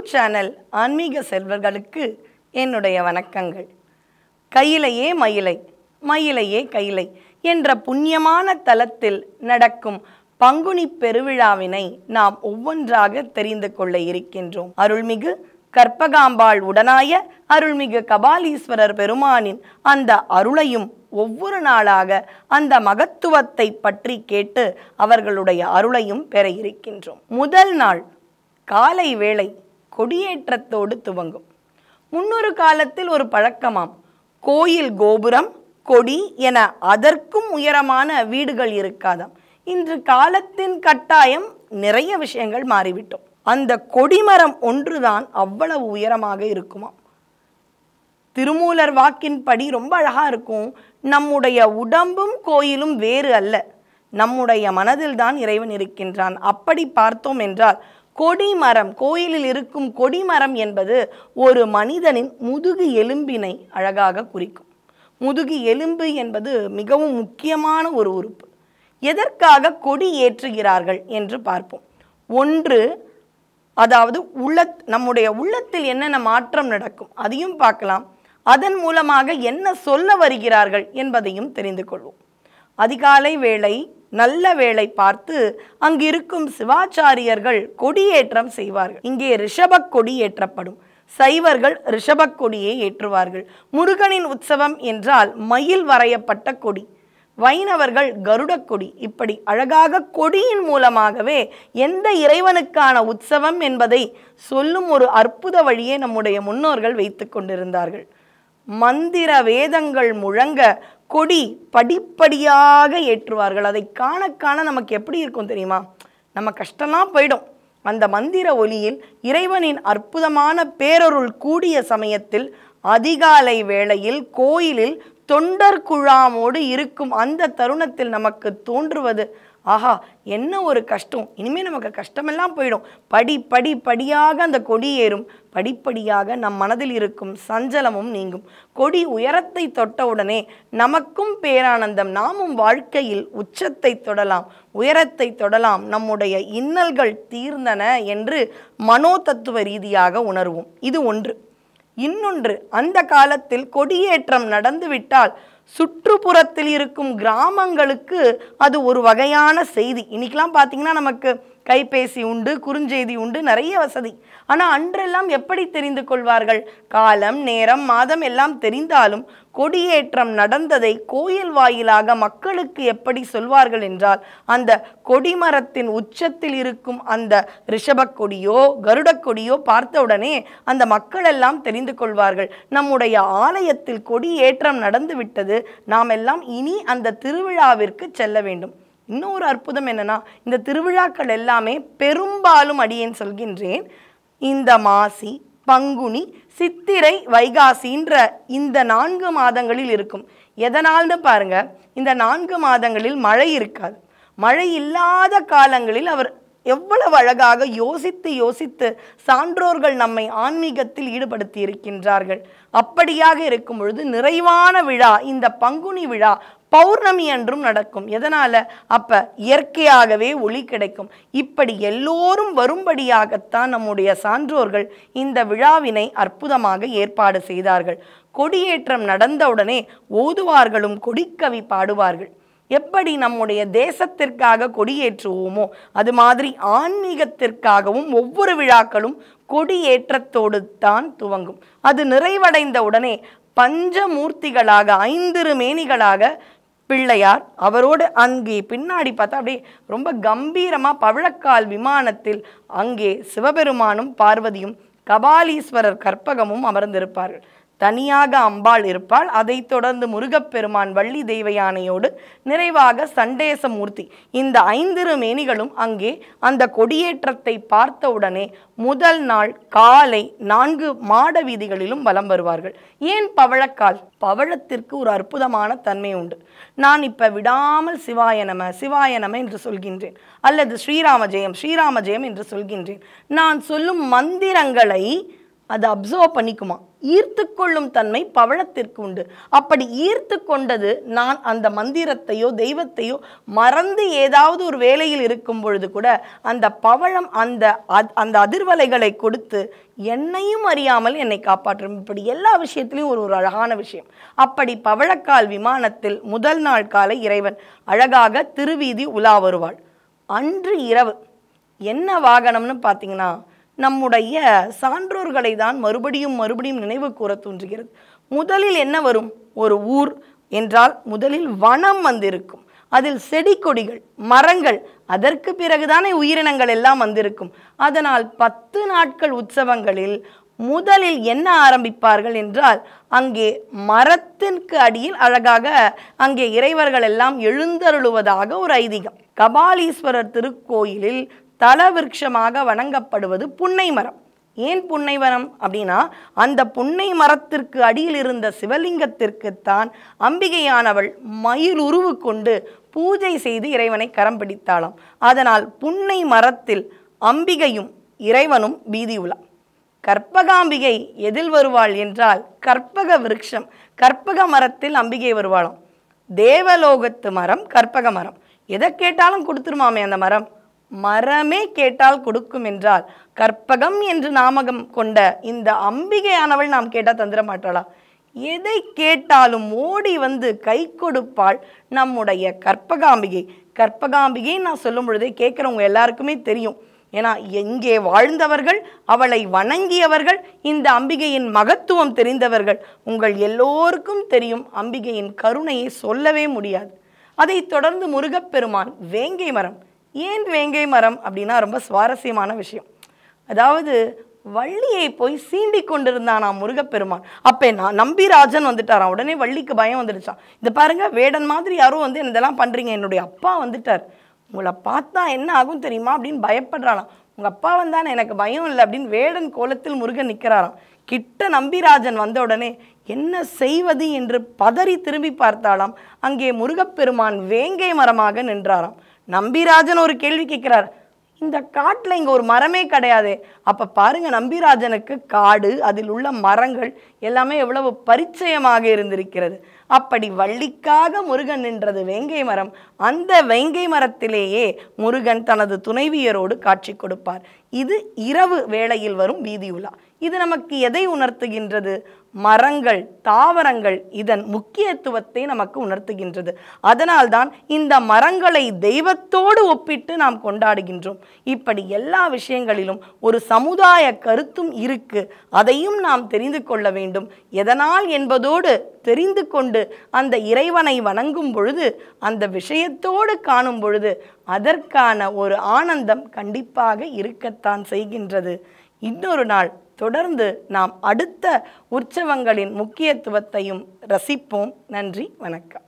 channel ஆன்மீக செல்வர்களுக்கு என்னுடைய வணக்கங்கள் கையிலையே மயிலை மயிலையே கையிலை என்ற புண்ணியமான தலத்தில் நடக்கும் பங்குனி பெருவிழாவினை நாம் ஒவ்வொன்றாக தெரிந்து கொள்ள இருக்கின்றோம் அருள்மிகு கற்பகாம்பாள் உடனாய அருள்மிகு கபாலீஸ்வரர் பெருமானின் அந்த அருளையும் ஒவ்வொரு நாளாக அந்த மகத்துவத்தை பற்றி கேட்டு அவர்களுடைய அருளையும் பெற இருக்கின்றோம் முதல் நாள் காலை வேளை கொடியேற்றத்தோடு துவங்கும் முன்னொரு காலத்தில் ஒரு பழக்கமாம் கோயில் கோபுரம் கொடி என அதற்கும் உயரமான வீடுகள் இருக்காதாம் இன்று காலத்தின் கட்டாயம் நிறைய விஷயங்கள் மாறிவிட்டோம் அந்த கொடிமரம் ஒன்றுதான் அவ்வளவு உயரமாக இருக்குமாம் திருமூலர் வாக்கின்படி ரொம்ப அழகா இருக்கும் நம்முடைய உடம்பும் கோயிலும் வேறு அல்ல நம்முடைய மனதில் தான் இறைவன் இருக்கின்றான் அப்படி பார்த்தோம் என்றால் கொடிமரம் கோயிலில் இருக்கும் கொடிமரம் என்பது ஒரு மனிதனின் முதுகு எலும்பினை அழகாக குறிக்கும் முதுகு எலும்பு என்பது மிகவும் முக்கியமான ஒரு உறுப்பு எதற்காக கொடி ஏற்றுகிறார்கள் என்று பார்ப்போம் ஒன்று அதாவது உள்ள நம்முடைய உள்ளத்தில் என்னென்ன மாற்றம் நடக்கும் அதையும் பார்க்கலாம் அதன் மூலமாக என்ன சொல்ல வருகிறார்கள் என்பதையும் தெரிந்து கொள்வோம் அதிகாலை வேளை நல்ல வேளை பார்த்து அங்கிருக்கும் சிவாச்சாரியர்கள் கொடியேற்றம் செய்வார்கள் இங்கே ரிஷபக் கொடி ஏற்றப்படும் சைவர்கள் ரிஷபக் கொடியை ஏற்றுவார்கள் முருகனின் உற்சவம் என்றால் மயில் வரையப்பட்ட கொடி வைணவர்கள் கருடக் கொடி இப்படி அழகாக கொடியின் மூலமாகவே எந்த இறைவனுக்கான உற்சவம் என்பதை சொல்லும் ஒரு அற்புத வழியை நம்முடைய முன்னோர்கள் வைத்து கொண்டிருந்தார்கள் மந்திர வேதங்கள் முழங்க கொடி படிப்படியாக ஏற்றுவார்கள் அதை காண காண நமக்கு எப்படி இருக்கும் தெரியுமா நம்ம கஷ்டம்லாம் போயிடும் அந்த மந்திர ஒலியில் இறைவனின் அற்புதமான பேரருள் கூடிய சமயத்தில் அதிகாலை வேளையில் கோயிலில் தொண்டர் குழாமோடு இருக்கும் அந்த தருணத்தில் நமக்கு தோன்றுவது ஆஹா என்ன ஒரு கஷ்டம் இனிமே நமக்கு கஷ்டமெல்லாம் போயிடும் படி படி படியாக அந்த கொடி ஏறும் படிப்படியாக நம் மனதில் இருக்கும் சஞ்சலமும் நீங்கும் கொடி உயரத்தை தொட்டவுடனே நமக்கும் பேரானந்தம் நாமும் வாழ்க்கையில் உச்சத்தை தொடலாம் உயரத்தை தொடலாம் நம்முடைய இன்னல்கள் தீர்ந்தன என்று மனோதத்துவ ரீதியாக உணர்வோம் இது ஒன்று இன்னொன்று அந்த காலத்தில் கொடியேற்றம் நடந்துவிட்டால் சுற்றுப்புறத்தில் இருக்கும் கிராமங்களுக்கு அது ஒரு வகையான செய்தி இன்னைக்கெல்லாம் பார்த்தீங்கன்னா நமக்கு கைபேசி உண்டு குறுஞ்செய்தி உண்டு நிறைய வசதி ஆனால் அன்றெல்லாம் எப்படி தெரிந்து கொள்வார்கள் காலம் நேரம் மாதம் எல்லாம் தெரிந்தாலும் கொடியேற்றம் நடந்ததை கோயில் வாயிலாக மக்களுக்கு எப்படி சொல்வார்கள் என்றால் அந்த கொடிமரத்தின் உச்சத்தில் இருக்கும் அந்த ரிஷபக் கொடியோ கருடக் கொடியோ பார்த்தவுடனே அந்த மக்கள் எல்லாம் தெரிந்து கொள்வார்கள் நம்முடைய ஆலயத்தில் கொடியேற்றம் நடந்து விட்டது நாம் எல்லாம் இனி அந்த திருவிழாவிற்கு செல்ல வேண்டும் இன்னொரு அற்புதம் என்னன்னா இந்த திருவிழாக்கள் எல்லாமே பெரும்பாலும் அடியேன் சொல்கின்றேன் இந்த மாசி பங்குனி சித்திரை வைகாசின்ற இந்த நான்கு மாதங்களில் இருக்கும் எதனால்னு பாருங்க இந்த நான்கு மாதங்களில் மழை இருக்காது மழை இல்லாத காலங்களில் அவர் எவ்வளவு அழகாக யோசித்து யோசித்து சான்றோர்கள் நம்மை ஆன்மீகத்தில் ஈடுபடுத்தி இருக்கின்றார்கள் அப்படியாக இருக்கும் பொழுது நிறைவான விழா இந்த பங்குனி விழா பௌர்ணமி அன்றும் நடக்கும் எதனால அப்ப இயற்கையாகவே ஒளி கிடைக்கும் இப்படி எல்லோரும் வரும்படியாகத்தான் நம்முடைய சான்றோர்கள் இந்த விழாவினை அற்புதமாக ஏற்பாடு செய்தார்கள் கொடியேற்றம் நடந்தவுடனே ஓதுவார்களும் கொடிக்கவி பாடுவார்கள் எப்படி நம்முடைய தேசத்திற்காக கொடியேற்றுவோமோ அது மாதிரி ஆன்மீகத்திற்காகவும் ஒவ்வொரு விழாக்களும் கொடியேற்றத்தோடு தான் துவங்கும் அது நிறைவடைந்த உடனே பஞ்சமூர்த்திகளாக ஐந்திரு மேனிகளாக பிள்ளையார் அவரோடு அங்கே பின்னாடி பார்த்தா அப்படியே ரொம்ப கம்பீரமாக பவழக்கால் விமானத்தில் அங்கே சிவபெருமானும் பார்வதியும் கபாலீஸ்வரர் கற்பகமும் அமர்ந்திருப்பார்கள் தனியாக அம்பாள் இருப்பாள் அதைத் தொடர்ந்து முருகப்பெருமான் வள்ளி தெய்வ யானையோடு நிறைவாக சண்டேசமூர்த்தி இந்த ஐந்திரு மேனிகளும் அங்கே அந்த கொடியேற்றத்தை பார்த்தவுடனே முதல் நாள் காலை நான்கு மாட வீதிகளிலும் வலம் வருவார்கள் ஏன் பவழக்கால் பவழத்திற்கு ஒரு அற்புதமான தன்மை உண்டு நான் இப்ப விடாமல் சிவாய நம சிவாய நம என்று சொல்கின்றேன் அல்லது ஸ்ரீராம ஜெயம் ஸ்ரீராம ஜெயம் என்று சொல்கின்றேன் நான் சொல்லும் மந்திரங்களை அதை அப்சர்வ் பண்ணிக்குமா ஈர்த்து கொள்ளும் தன்மை பவழத்திற்கு உண்டு அப்படி ஈர்த்து கொண்டது நான் அந்த மந்திரத்தையோ தெய்வத்தையோ மறந்து ஏதாவது ஒரு வேலையில் இருக்கும் பொழுது கூட அந்த பவழம் அந்த அத்- அந்த அதிர்வலைகளை கொடுத்து என்னையும் அறியாமல் என்னை காப்பாற்றும் இப்படி எல்லா விஷயத்திலையும் ஒரு ஒரு அழகான விஷயம் அப்படி பவழக்கால் விமானத்தில் முதல் நாள் காலை இறைவன் அழகாக திருவீதி உலா வருவாள் அன்று இரவு என்ன வாகனம்னு பார்த்தீங்கன்னா நம்முடைய சான்றோர்களை தான் மறுபடியும் மறுபடியும் நினைவு கூற தோன்றுகிறது முதலில் என்ன வரும் ஒரு ஊர் என்றால் முதலில் வனம் வந்திருக்கும் அதில் செடி கொடிகள் மரங்கள் அதற்கு பிறகுதானே உயிரினங்கள் எல்லாம் வந்திருக்கும் அதனால் பத்து நாட்கள் உற்சவங்களில் முதலில் என்ன ஆரம்பிப்பார்கள் என்றால் அங்கே மரத்திற்கு அடியில் அழகாக அங்கே இறைவர்கள் எல்லாம் எழுந்தருளுவதாக ஒரு ஐதீகம் கபாலீஸ்வரர் திருக்கோயிலில் தலவிருட்சமாக வணங்கப்படுவது புன்னை மரம் ஏன் புன்னை மரம் அப்படின்னா அந்த புன்னை மரத்திற்கு அடியில் இருந்த சிவலிங்கத்திற்குத்தான் அம்பிகையானவள் மயில் உருவு கொண்டு பூஜை செய்து இறைவனை கரம் பிடித்தாளாம் அதனால் புன்னை மரத்தில் அம்பிகையும் இறைவனும் வீதி உலா கற்பகாம்பிகை எதில் வருவாள் என்றால் கற்பக விருட்சம் கற்பக மரத்தில் அம்பிகை வருவாளாம் தேவலோகத்து மரம் கற்பக மரம் எதை கேட்டாலும் கொடுத்துருமாமே அந்த மரம் மரமே கேட்டால் கொடுக்கும் என்றால் கற்பகம் என்று நாமகம் கொண்ட இந்த அம்பிகையானவள் நாம் கேட்டால் தந்திர மாட்டாளா எதை கேட்டாலும் ஓடி வந்து கை கொடுப்பாள் நம்முடைய கற்பகாம்பிகை கற்பகாம்பிகை நான் சொல்லும் பொழுதே கேட்குறவங்க எல்லாருக்குமே தெரியும் ஏன்னா எங்கே வாழ்ந்தவர்கள் அவளை வணங்கியவர்கள் இந்த அம்பிகையின் மகத்துவம் தெரிந்தவர்கள் உங்கள் எல்லோருக்கும் தெரியும் அம்பிகையின் கருணையை சொல்லவே முடியாது அதைத் தொடர்ந்து முருகப்பெருமான் வேங்கை மரம் ஏன் வேங்கை மரம் அப்படின்னா ரொம்ப சுவாரஸ்யமான விஷயம் அதாவது வள்ளியை போய் சீண்டி கொண்டிருந்தானாம் முருகப்பெருமான் அப்போ நான் நம்பிராஜன் வந்துட்டாராம் உடனே வள்ளிக்கு பயம் வந்துடுச்சான் இந்த பாருங்க வேடன் மாதிரி யாரோ வந்து என்ன இதெல்லாம் பண்றீங்க என்னுடைய அப்பா வந்துட்டார் உங்களை பார்த்தா என்ன ஆகும் தெரியுமா அப்படின்னு பயப்படுறானாம் உங்க அப்பா வந்தானே எனக்கு பயம் இல்லை அப்படின்னு வேடன் கோலத்தில் முருகன் நிற்கிறாராம் கிட்ட நம்பிராஜன் வந்த உடனே என்ன செய்வது என்று பதறி திரும்பி பார்த்தாளாம் அங்கே முருகப்பெருமான் வேங்கை மரமாக நின்றாராம் நம்பிராஜன் ஒரு கேள்வி கேட்கிறார் இந்த காட்டில் இங்கே ஒரு மரமே கிடையாதே அப்போ பாருங்க நம்பிராஜனுக்கு காடு அதில் உள்ள மரங்கள் எல்லாமே எவ்வளவு பரிச்சயமாக இருந்திருக்கிறது அப்படி வள்ளிக்காக முருகன் நின்றது வேங்கை மரம் அந்த வேங்கை மரத்திலேயே முருகன் தனது துணைவியரோடு காட்சி கொடுப்பார் இது இரவு வேளையில் வரும் வீதி உலா இது நமக்கு எதை உணர்த்துகின்றது மரங்கள் தாவரங்கள் இதன் முக்கியத்துவத்தை நமக்கு உணர்த்துகின்றது அதனால்தான் இந்த மரங்களை தெய்வத்தோடு ஒப்பிட்டு நாம் கொண்டாடுகின்றோம் இப்படி எல்லா விஷயங்களிலும் ஒரு சமுதாய கருத்தும் இருக்கு அதையும் நாம் தெரிந்து கொள்ள வேண்டும் எதனால் என்பதோடு தெரிந்து கொண்டு அந்த இறைவனை வணங்கும் பொழுது அந்த விஷயத்தோடு காணும் பொழுது அதற்கான ஒரு ஆனந்தம் கண்டிப்பாக இருக்கத்தான் செய்கின்றது இன்னொரு நாள் தொடர்ந்து நாம் அடுத்த உற்சவங்களின் முக்கியத்துவத்தையும் ரசிப்போம் நன்றி வணக்கம்